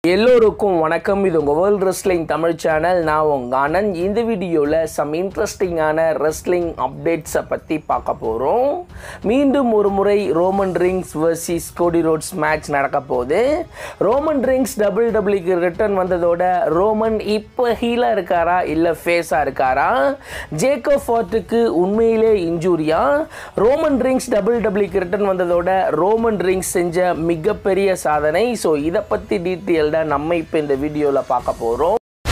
எல்லோருக்கும் வணக்கம் இது உங்கள் வேர்ல்ட் ரெஸ்லிங் தமிழ் சேனல் நான் உங்கள் ஆனந்த் இந்த வீடியோவில் சம் இன்ட்ரெஸ்டிங்கான ரெஸ்லிங் அப்டேட்ஸை பற்றி பார்க்க போகிறோம் மீண்டும் ஒரு முறை Roman Reigns versus Cody Rhodes match நடக்க போகுது ரோமன் ரிங்ஸ் டபுள் டபுள்யூக்கு ரிட்டர்ன் வந்ததோட ரோமன் இப்போ ஹீலாக இருக்காரா இல்லை ஃபேஸாக இருக்காரா ஜேக்கோ ஃபார்ட்டுக்கு உண்மையிலே இன்ஜூரியா ரோமன் ரிங்ஸ் டபுள் டபுள்யூக்கு ரிட்டர்ன் வந்ததோட ரோமன் ரிங்ஸ் செஞ்ச மிகப்பெரிய சாதனை ஸோ இதை பற்றி டீட்டெயில்டாக நம்ம இப்போ இந்த வீடியோவில் பார்க்க போகிறோம்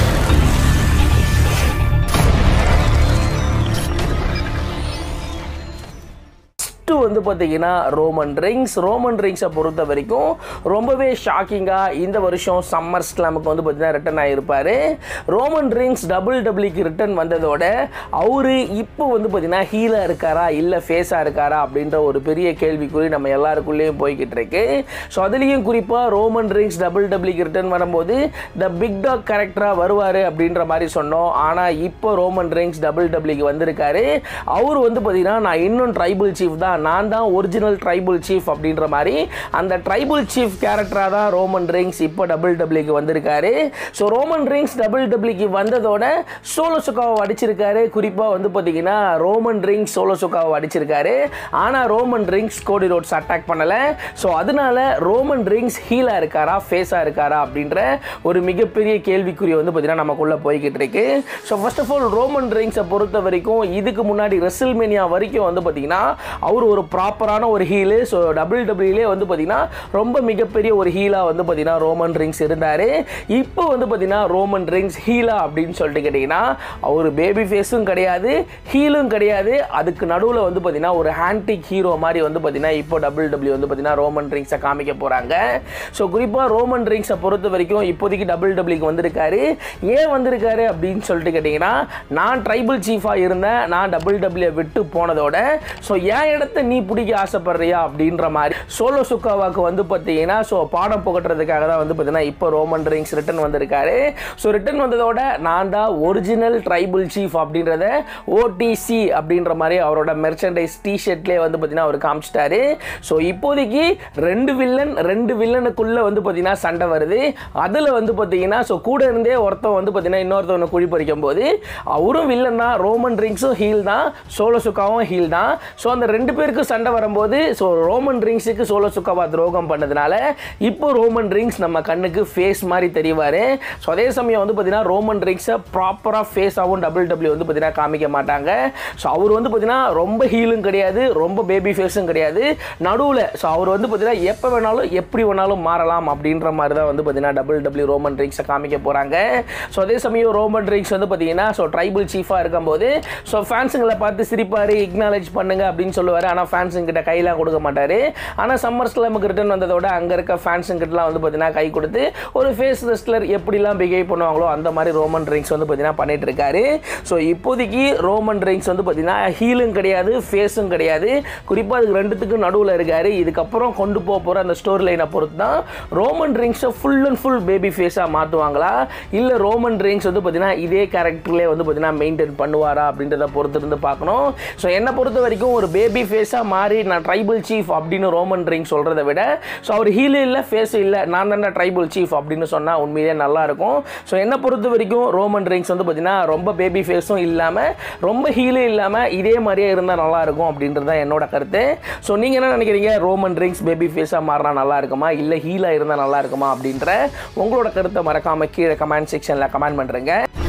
ஃபஸ்ட்டு வந்து பார்த்தீங்கன்னா ரோமன் ரிங்ஸ் ரோமன் ரிங்ஸை பொறுத்த வரைக்கும் ரொம்பவே ஷாக்கிங்காக இந்த வருஷம் சம்மர் ஸ்லாமுக்கு வந்து பார்த்தீங்கன்னா ரிட்டர்ன் ஆகிருப்பார் ரோமன் ரிங்ஸ் டபுள் டபுள்யூக்கு ரிட்டர்ன் வந்ததோட அவர் இப்போ வந்து பார்த்தீங்கன்னா ஹீலாக இருக்காரா இல்லை ஃபேஸாக இருக்காரா அப்படின்ற ஒரு பெரிய கேள்விக்குறி நம்ம எல்லாருக்குள்ளேயும் போய்கிட்டு இருக்கு ஸோ அதுலேயும் குறிப்பாக ரோமன் ரிங்ஸ் டபுள் டபுள்யூக்கு ரிட்டர்ன் வரும்போது த பிக் டாக் கேரக்டராக வருவார் அப்படின்ற மாதிரி சொன்னோம் ஆனால் இப்போ ரோமன் ரிங்ஸ் டபுள் டபுள்யூக்கு வந்திருக்காரு அவர் வந்து பார்த்தீங்கன்னா நான் இன்னும் ட்ரைபிள் சீஃப் தான் நான் தான் ஒரிஜினல் ட்ரைபிள் சீஃப் அப்படின்ற மாதிரி அந்த ட்ரைபிள் சீஃப் கேரக்டராக தான் ரோமன் ரிங்ஸ் இப்போ டபுள் டபுள்யூக்கு வந்திருக்காரு ஸோ ரோமன் ரிங்ஸ் டபுள் டபுள்யூக்கு வந்ததோட சோலோ சுக்காவை அடிச்சிருக்காரு குறிப்பாக வந்து பார்த்தீங்கன்னா ரோமன் ரிங்ஸ் சோலோ சுக்காவை அடிச்சிருக்காரு ஆனால் Roman Reigns Cody Rhodes attack பண்ணலை ஸோ அதனால ரோமன் ரிங்ஸ் ஹீலாக இருக்காரா ஃபேஸாக இருக்காரா அப்படின்ற ஒரு மிகப்பெரிய கேள்விக்குறி வந்து பார்த்தீங்கன்னா நமக்குள்ளே போய்கிட்டு இருக்கு so first of all Roman ரிங்ஸை பொறுத்த வரைக்கும் இதுக்கு முன்னாடி ரெசில்மேனியா வரைக்கும் வந்து பார்த்தீங்கன்னா அவர் ஒரு ப்ராப்பரான ஒரு ஹீலு ஸோ டபுள் டபுள்யூலே வந்து பார்த்தீங்கன்னா ரொம்ப மிகப்பெரிய ஒரு ஹீலாக வந்து பார்த்தீங்கன்னா ரோமன் ரிங்ஸ் இருந்தார் இப்போ வந்து பார்த்தீங்கன்னா ரோமன் ரிங்ஸ் ஹீலா அப்படின்னு சொல்லிட்டு கேட்டிங்கன்னா அவர் பேபி ஃபேஸும் கிடையாது ஹீலும் கிடையாது அதுக்கு நடுவில் வந்து பார்த்தீங்கன்னா ஒரு ஹேண்டிக் ஹீரோ மாதிரி வந்து பார்த்தீங்கன்னா இப்போ டபுள் டபுள்யூ வந்து பார்த்தீங்கன்னா ரோமன் ரிங்ஸை காமிக்க போகிறாங்க ஸோ குறிப்பாக ரோமன் ரிங்ஸை பொறுத்த வரைக்கும் இப்போதைக்கு டபுள் டபுள்யூக்கு வந்திருக்காரு ஏன் வந்திருக்காரு அப்படின்னு சொல்லிட்டு கேட்டிங்கன்னா நான் ட்ரைபிள் சீஃபாக இருந்தேன் நான் டபுள் டபுள்யூ விட்டு போனதோட ஸோ என் இடத்த நீ பிடிக்க ஆசைப்படுறியா அப்படின்ற மாதிரி சோலோ சுக்காவாக்கு வந்து பார்த்தீங்கன்னா ஸோ பாடம் புகட்டுறதுக்காக தான் வந்து பார்த்தீங்கன்னா இப்போ ரோமன் ரிங்ஸ் ரிட்டன் வந்திருக்காரு ஸோ ரிட்டன் வந்ததோட நான் தான் ஒரிஜினல் ட்ரைபிள் சீஃப் அப்படின்றத ஓடிசி அப்படின்ற மாதிரி அவரோட மெர்ச்சன்டைஸ் டிஷர்ட்லேயே வந்து பார்த்தீங்கன்னா அவர் காமிச்சிட்டாரு ஸோ இப்போதைக்கு ரெண்டு வில்லன் ரெண்டு வில்லனுக்குள்ளே வந்து பார்த்தீங்கன்னா சண்டை வருது அதில் வந்து பார்த்தீங்கன்னா ஸோ கூட இருந்தே ஒருத்தன் வந்து பார்த்தீங்கன்னா இன்னொருத்தவனை குழி பறிக்கும் போது அவரும் வில்லன் தான் ரோமன் ரிங்ஸும் ஹீல் தான் சோலோ சுக்காவும் ஹீல் தான் ஸோ அந்த ரெண்டு பேருக்கு சண்டை வரும்போது ஸோ ரோமன் ரிங்ஸுக்கு சோலோ சுக்காவா துரோகம் பண்ணதுனால இப்போ ரோமன் ரிங்ஸ் நம்ம கண்ணுக்கு ஃபேஸ் மாதிரி தெரிவார் ஸோ அதே சமயம் வந்து பார்த்தீங்கன்னா ரோமன் ரிங்ஸை ப்ராப்பராக ஃபேஸாகவும் டபுள் டபுள்யூ வந்து பார்த்தீங்கன்னா காமிக்க மாட்டாங்க ஸோ அவர் வந்து பார்த்தீங்கன்னா ரொம்ப ஹீலும் கிடையாது ரொம்ப பேபி ஃபேஸும் கிடையாது நடுவில் ஸோ அவர் வந்து பார்த்தீங்கன்னா எப்போ வேணாலும் எப்படி வேணாலும் மாறலாம் அப்படின்ற மாதிரி தான் வந்து பார்த்தீங்கன்னா டபுள் டபுள்யூ ரோமன் ரிங்ஸை காமிக்க போகிறாங்க ஸோ அதே சமயம் ரோமன் ரிங்ஸ் வந்து பார்த்தீங்கன்னா ஸோ ட்ரைபிள் சீஃபாக இருக்கும்போது ஸோ ஃபேன்ஸுங்களை பார்த்து சிரிப்பார் இக்னாலேஜ் பண்ணுங்க அப்படின்னு சொல்லுவார் ஆனால் ஃபேன்ஸுங்கிட்ட கையெல்லாம் கொடுக்க மாட்டார் ஆனால் சம்மர் ஸ்லாமுக்கு ரிட்டர்ன் வந்ததோட அங்கே இருக்க ஃபேன்ஸுங்கிட்டலாம் வந்து பார்த்தீங்கன்னா கை கொடுத்து ஒரு ஃபேஸ் ரெஸ்லர் எப்படிலாம் பிஹேவ் பண்ணுவாங்களோ அந்த மாதிரி ரோமன் ரிங்ஸ் வந்து பார்த்தீங்கன்னா பண்ணிட்டு இருக்காரு ஸோ இப்போதைக்கு ரோமன் ரிங்ஸ் வந்து பார்த்தீங்கன்னா ஹீலும் கிடையாது ஃபேஸும் கிடையாது குறிப்பாக அதுக்கு ரெண்டுத்துக்கும் நடுவில் இருக்காரு இதுக்கப்புறம் கொண்டு போக போகிற அந்த ஸ்டோரி லைனை பொறுத்து தான் ரோமன் ரிங்ஸை ஃபுல் அண்ட் ஃபுல் பேபி ஃபேஸாக மாற்றுவாங்களா இல்லை ரோமன் ரிங்ஸ் வந்து பார்த்தீங்கன்னா இதே கேரக்டர்லேயே வந்து பார்த்தீங்கன்னா மெயின்டைன் பண்ணுவாரா அப்படின்றத பொறுத்து இருந்து பார்க்கணும் ஸோ என்னை பொறுத்த வரைக்கும் ஒரு பேபி ஃபேஸாக மாறி நான் ட்ரைபிள் சீஃப் அப்படின்னு ரோமன் ரிங் சொல்கிறத விட ஸோ அவர் ஹீல் இல்லை ஃபேஸ் இல்லை நான் தானே ட்ரைபிள் சீஃப் அப்படின்னு சொன்னால் உண்மையிலே நல்லா இருக்கும் ஸோ என்னை பொறுத்த வரைக்கும் ரோமன் ரிங்ஸ் வந்து பார்த்தீங்கன்னா ரொம்ப பேபி ஃபேஸும் இல்லாமல் ரொம்ப ஹீலும் இல்லாமல் இதே மாதிரியே இருந்தால் நல்லா இருக்கும் அப்படின்றது தான் என்னோட கருத்து ஸோ நீங்கள் என்ன நினைக்கிறீங்க ரோமன் ரிங்ஸ் பேபி ஃபேஸாக மாறினா நல்லா இருக்குமா இல்லை ஹீலாக இருந்தால் நல்லா இருக்குமா அப்படின்ற உங்களோட கருத்தை மறக்காமல் கீழே கமெண்ட் செக்ஷனில் கமெண்ட் பண்ணுறேங்க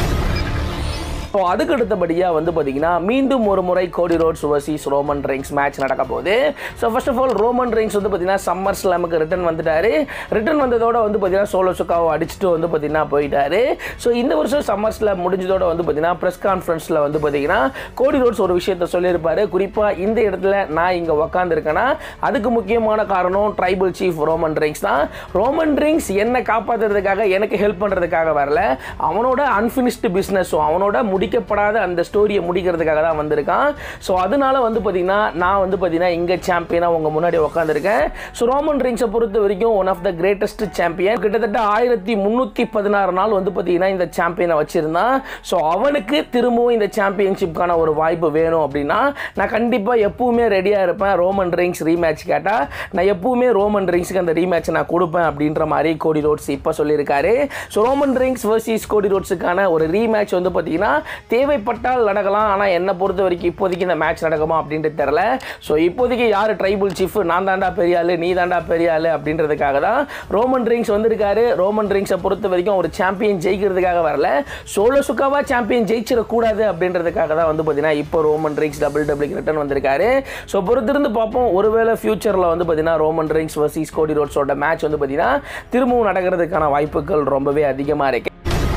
ஸோ அதுக்கு அடுத்தபடியாக வந்து பார்த்தீங்கன்னா மீண்டும் ஒரு முறை Cody Rhodes versus Roman Reigns match நடக்க போகுது so first of all Roman Reigns வந்து பார்த்தீங்கன்னா சம்மர் ஸ்லாமுக்கு ரிட்டன் வந்துட்டாரு ரிட்டன் வந்ததோட வந்து பார்த்தீங்கன்னா சோலோ சுக்காவை அடிச்சுட்டு வந்து பார்த்தீங்கன்னா போயிட்டாரு ஸோ இந்த வருஷம் சம்மர் ஸ்லாம் முடிஞ்சதோட வந்து பார்த்தீங்கன்னா ப்ரெஸ் கான்ஃபரன்ஸில் வந்து பார்த்தீங்கன்னா கோடி ரோட்ஸ் ஒரு விஷயத்த சொல்லியிருப்பாரு குறிப்பாக இந்த இடத்துல நான் இங்கே உக்காந்துருக்கேன்னா அதுக்கு முக்கியமான காரணம் ட்ரைபிள் சீஃப் ரோமன் ரிங்ஸ் தான் ரோமன் ரிங்ஸ் என்னை காப்பாற்றுறதுக்காக எனக்கு ஹெல்ப் பண்ணுறதுக்காக வரல அவனோட அன்ஃபினிஷ்டு பிஸ்னஸ் அவனோட முடி முடிக்கப்படாத அந்த ஸ்டோரியை முடிக்கிறதுக்காக தான் வந்திருக்கான் ஸோ அதனால வந்து பார்த்தீங்கன்னா நான் வந்து பார்த்தீங்கன்னா இங்கே சாம்பியனாக உங்கள் முன்னாடி உட்காந்துருக்கேன் ஸோ ரோமன் ரிங்ஸை பொறுத்த வரைக்கும் one of the greatest champion கிட்டத்தட்ட ஆயிரத்தி முந்நூற்றி பதினாறு நாள் வந்து பார்த்தீங்கன்னா இந்த சாம்பியனை வச்சிருந்தான் ஸோ அவனுக்கு திரும்பவும் இந்த சாம்பியன்ஷிப்கான ஒரு வாய்ப்பு வேணும் அப்படின்னா நான் கண்டிப்பாக எப்பவுமே ரெடியாக இருப்பேன் ரோமன் ரிங்ஸ் ரீமேட்ச் கேட்டால் நான் எப்பவுமே ரோமன் ரிங்ஸுக்கு அந்த ரீமேட்ச் நான் கொடுப்பேன் அப்படின்ற மாதிரி கோடி ரோட்ஸ் இப்போ சொல்லியிருக்காரு ஸோ ரோமன் ரிங்ஸ் வர்சஸ் கோடி ரோட்ஸுக்கான ஒரு ரீமேட்ச் வந்து பார்த்தீங்கன்னா தேவைப்பட்டால் நடக்கலாம் ஆனால் என்னை பொறுத்த வரைக்கும் இப்போதைக்கு இந்த மேட்ச் நடக்குமா அப்படின்ட்டு தெரில ஸோ இப்போதைக்கு யார் ட்ரைபிள் சீஃப் நான் தாண்டா பெரிய ஆளு நீ தாண்டா பெரிய ஆளு அப்படின்றதுக்காக தான் ரோமன் ரிங்ஸ் வந்திருக்காரு ரோமன் ரிங்ஸை பொறுத்த வரைக்கும் ஒரு சாம்பியன் ஜெயிக்கிறதுக்காக வரல சோலோ சுக்காவா சாம்பியன் ஜெயிச்சிடக்கூடாது அப்படின்றதுக்காக தான் வந்து பார்த்தீங்கன்னா இப்போ Roman Reigns double double return வந்திருக்காரு ஸோ பொறுத்திருந்து பார்ப்போம் ஒருவேளை ஃபியூச்சரில் வந்து பார்த்தீங்கன்னா ரோமன் ரிங்ஸ் வர்சஸ் கோடி ரோட்ஸோட மேட்ச் வந்து பார்த்தீங்கன்னா திரும்பவும் நடக்கிறதுக்கான வாய்ப்புகள் ரொம்பவே அதிகமாக இருக்கு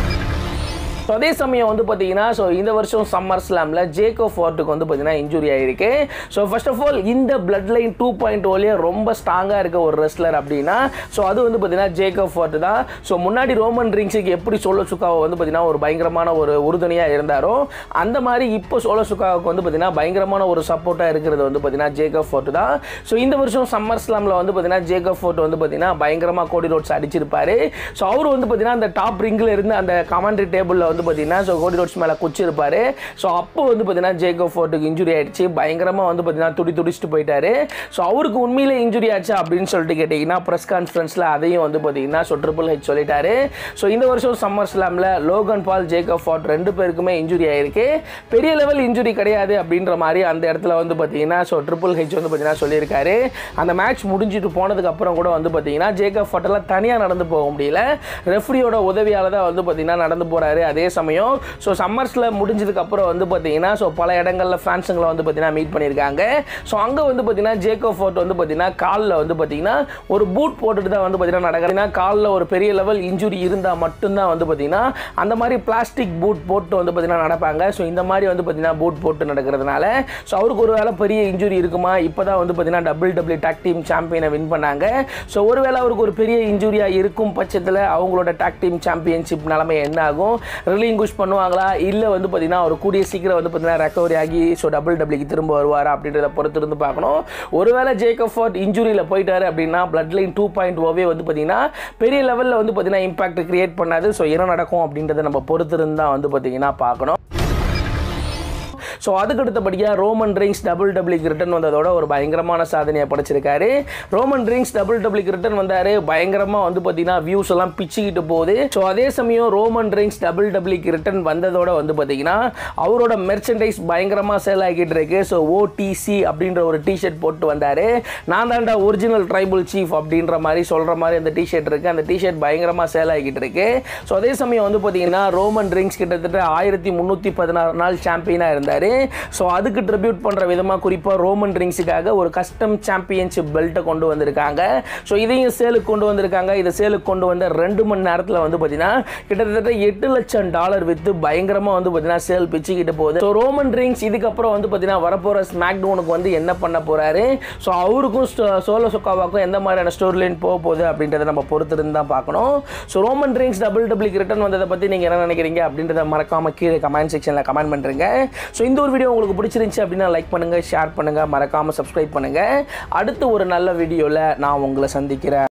ஸோ அதே சமயம் வந்து பார்த்தீங்கன்னா ஸோ இந்த வருஷம் சம்மர் ஸ்லாமில் ஜேக்கோ ஃபோர்ட்டுக்கு வந்து பார்த்தீங்கன்னா இன்ஜுரி ஆயிருக்கு ஸோ ஃபர்ஸ்ட் ஆஃப் ஆல் இந்த பிளட் லைன் டூ பாயிண்ட் ஓலியே ரொம்ப ஸ்ட்ராங்காக இருக்க ஒரு ரெஸ்லர் அப்படின்னா ஸோ அது வந்து பார்த்தீங்கன்னா ஜேக்கோ ஃபோர்ட் தான் ஸோ முன்னாடி ரோமன் ரிங்ஸுக்கு எப்படி சோலோ சுக்காவை வந்து பார்த்தீங்கன்னா ஒரு பயங்கரமான ஒரு உறுதுணையாக இருந்தாரோ அந்த மாதிரி இப்போ சோலோ சுக்காவுக்கு வந்து பார்த்தீங்கன்னா பயங்கரமான ஒரு சப்போர்ட்டாக இருக்கிறது வந்து பார்த்தீங்கன்னா ஜேக்கோ ஃபோர்ட் தான் ஸோ இந்த வருஷம் சம்மர் ஸ்லாமில் வந்து பார்த்தீங்கன்னா ஜேக்கோ ஃபோர்ட் வந்து பார்த்தீங்கன்னா பயங்கரமாக கோடி ரோட்ஸ் அடிச்சிருப்பாரு ஸோ அவர் வந்து பார்த்தீங்கன்னா அந்த டாப் ரிங்கில் இருந்து அந்த கமெண்ட்ரி டேபிளில் வந்து பார்த்தீங்கன்னா ஸோ கோடி ரோட்ஸ் மேலே குச்சிருப்பாரு ஸோ அப்போ வந்து பார்த்தீங்கன்னா ஜேக்கோ ஃபோர்ட்டுக்கு இன்ஜுரி ஆயிடுச்சு பயங்கரமாக வந்து பார்த்தீங்கன்னா துடி துடிச்சிட்டு போயிட்டாரு ஸோ அவருக்கு உண்மையிலே இன்ஜுரி ஆச்சா அப்படின்னு சொல்லிட்டு கேட்டிங்கன்னா ப்ரெஸ் கான்ஃபரன்ஸில் அதையும் வந்து பார்த்தீங்கன்னா ஸோ ட்ரிபிள் ஹெச் சொல்லிட்டாரு ஸோ இந்த வருஷம் சம்மர் ஸ்லாமில் லோகன் பால் ஜேக்கோ ஃபோர்ட் ரெண்டு பேருக்குமே இன்ஜுரி ஆயிருக்கு பெரிய லெவல் இன்ஜுரி கிடையாது அப்படின்ற மாதிரி அந்த இடத்துல வந்து பார்த்தீங்கன்னா ஸோ ட்ரிபிள் ஹெச் வந்து பார்த்தீங்கன்னா சொல்லியிருக்காரு அந்த மேட்ச் முடிஞ்சிட்டு போனதுக்கு அப்புறம் கூட வந்து பார்த்தீங்கன்னா ஜேக்கோ ஃபோர்ட்டெல்லாம் தனியாக நடந்து போக முடியல ரெஃப்ரியோட உதவியால் தான் வந்து பார்த்தீங்கன்னா நடந்து போகிறாரு அதே சமயம் ஸோ சம்மர்ஸில் முடிஞ்சதுக்கு அப்புறம் வந்து பார்த்தீங்கன்னா ஸோ பல இடங்களில் ஃபேன்ஸுங்களை வந்து பார்த்தீங்கன்னா மீட் பண்ணியிருக்காங்க ஸோ அங்கே வந்து பார்த்தீங்கன்னா ஜேக்கோ ஃபோர்ட் வந்து பார்த்தீங்கன்னா காலில் வந்து பார்த்தீங்கன்னா ஒரு பூட் போட்டுட்டு தான் வந்து பார்த்தீங்கன்னா நடக்கிறதுனா காலில் ஒரு பெரிய லெவல் இன்ஜுரி இருந்தால் மட்டும்தான் வந்து பார்த்தீங்கன்னா அந்த மாதிரி பிளாஸ்டிக் பூட் போட்டு வந்து பார்த்தீங்கன்னா நடப்பாங்க ஸோ இந்த மாதிரி வந்து பார்த்தீங்கன்னா பூட் போட்டு நடக்கிறதுனால ஸோ அவருக்கு ஒரு வேளை பெரிய இன்ஜுரி இருக்குமா இப்போ தான் வந்து பார்த்தீங்கன்னா டபுள் டபுள் டாக் டீம் சாம்பியனை வின் பண்ணாங்க ஸோ ஒருவேளை அவருக்கு ஒரு பெரிய இன்ஜுரியாக இருக்கும் பட்சத்தில் அவங்களோட டாக் டீம் சாம்பியன்ஷிப் நிலைமை என்ன ஆகும் ரிலிங்குஷ் பண்ணுவாங்களா இல்லை வந்து பார்த்தீங்கன்னா அவர் கூடிய சீக்கிரம் வந்து பார்த்தீங்கன்னா ரெக்கவரி ஆகி ஸோ டபுள் டபுள்க்கு திரும்ப வருவாரா அப்படின்றத பொறுத்து இருந்து பார்க்கணும் ஒருவேளை ஜேக்கப் ஃபோர்ட் இன்ஜுரியில் போயிட்டாரு அப்படின்னா பிளட் லைன் டூ பாயிண்ட் ஓவே வந்து பார்த்தீங்கன்னா பெரிய லெவலில் வந்து பார்த்தீங்கன்னா இம்பாக்ட் கிரியேட் பண்ணாது ஸோ என்ன நடக்கும் அப்படின்றத நம்ம பொறுத்து இருந்து தான் வந்து பார்த்தீங்கன்னா பார்க்கணும் ஸோ அதுக்கு அடுத்தபடியாக ரோமன் ரிங்ஸ் டபுள் டபுள்க்கு ரிட்டர்ன் வந்ததோட ஒரு பயங்கரமான சாதனையை படைச்சிருக்காரு ரோமன் ரிங்ஸ் டபுள் டபுள்க்கு ரிட்டர்ன் வந்தார் பயங்கரமாக வந்து பார்த்தீங்கன்னா வியூஸ் எல்லாம் பிச்சுக்கிட்டு போகுது ஸோ அதே சமயம் ரோமன் ரிங்ஸ் டபுள் டபுள்க்கு ரிட்டர்ன் வந்ததோட வந்து பார்த்தீங்கன்னா அவரோட மெர்ச்சன்டைஸ் பயங்கரமாக சேல் ஆகிட்டு இருக்கு ஸோ ஓடிசி அப்படின்ற ஒரு டிஷர்ட் போட்டு வந்தார் நான் தாண்டா ஒரிஜினல் ட்ரைபிள் சீஃப் அப்படின்ற மாதிரி சொல்கிற மாதிரி அந்த டிஷர்ட் இருக்குது அந்த டிஷர்ட் பயங்கரமாக சேல் ஆகிட்டு இருக்கு ஸோ அதே சமயம் வந்து பார்த்தீங்கன்னா ரோமன் ரிங்ஸ் கிட்டத்தட்ட ஆயிரத்தி முந்நூற்றி பதினாறு நாள் சாம்பியனாக இருந்தார் ஸோ அதுக்கு ட்ரிபியூட் பண்ணுற விதமாக குறிப்பாக ரோமன் ரிங்ஸுக்காக ஒரு கஸ்டம் சாம்பியன்ஷிப் பெல்ட்டை கொண்டு வந்திருக்காங்க ஸோ இதையும் சேலுக்கு கொண்டு வந்திருக்காங்க இதை சேலுக்கு கொண்டு வந்த ரெண்டு மணி நேரத்தில் வந்து பார்த்தீங்கன்னா கிட்டத்தட்ட எட்டு லட்சம் டாலர் விற்று பயங்கரமாக வந்து பார்த்தீங்கன்னா சேல் பிச்சுக்கிட்டு போகுது ஸோ ரோமன் ரிங்ஸ் இதுக்கப்புறம் வந்து பார்த்தீங்கன்னா வரப்போகிற ஸ்மாக் டவுனுக்கு வந்து என்ன பண்ண போகிறாரு ஸோ அவருக்கும் சோலோ சுக்காவாக்கும் எந்த மாதிரியான ஸ்டோரி லைன் போக போகுது அப்படின்றத நம்ம பொறுத்திருந்து தான் பார்க்கணும் ஸோ ரோமன் ரிங்ஸ் டபுள் டபுள்க்கு ரிட்டர்ன் வந்ததை பற்றி நீங்கள் என்ன நினைக்கிறீங்க அப்படின்றத மறக்காம கீழே கமெண்ட் செக்ஷனில் கமெண்ட் பண்ணுறீங்க ஸோ இந்த ஒரு வீடியோ உங்களுக்கு பிடிச்சிருந்துச்சு அப்படின்னா லைக் பண்ணுங்கள் ஷேர் பண்ணுங்கள் மறக்காமல் சப்ஸ்கிரைப் பண்ணுங்கள் அடுத்து ஒரு நல்ல வீடியோவில் நான் உங்களை சந்திக்கிறேன்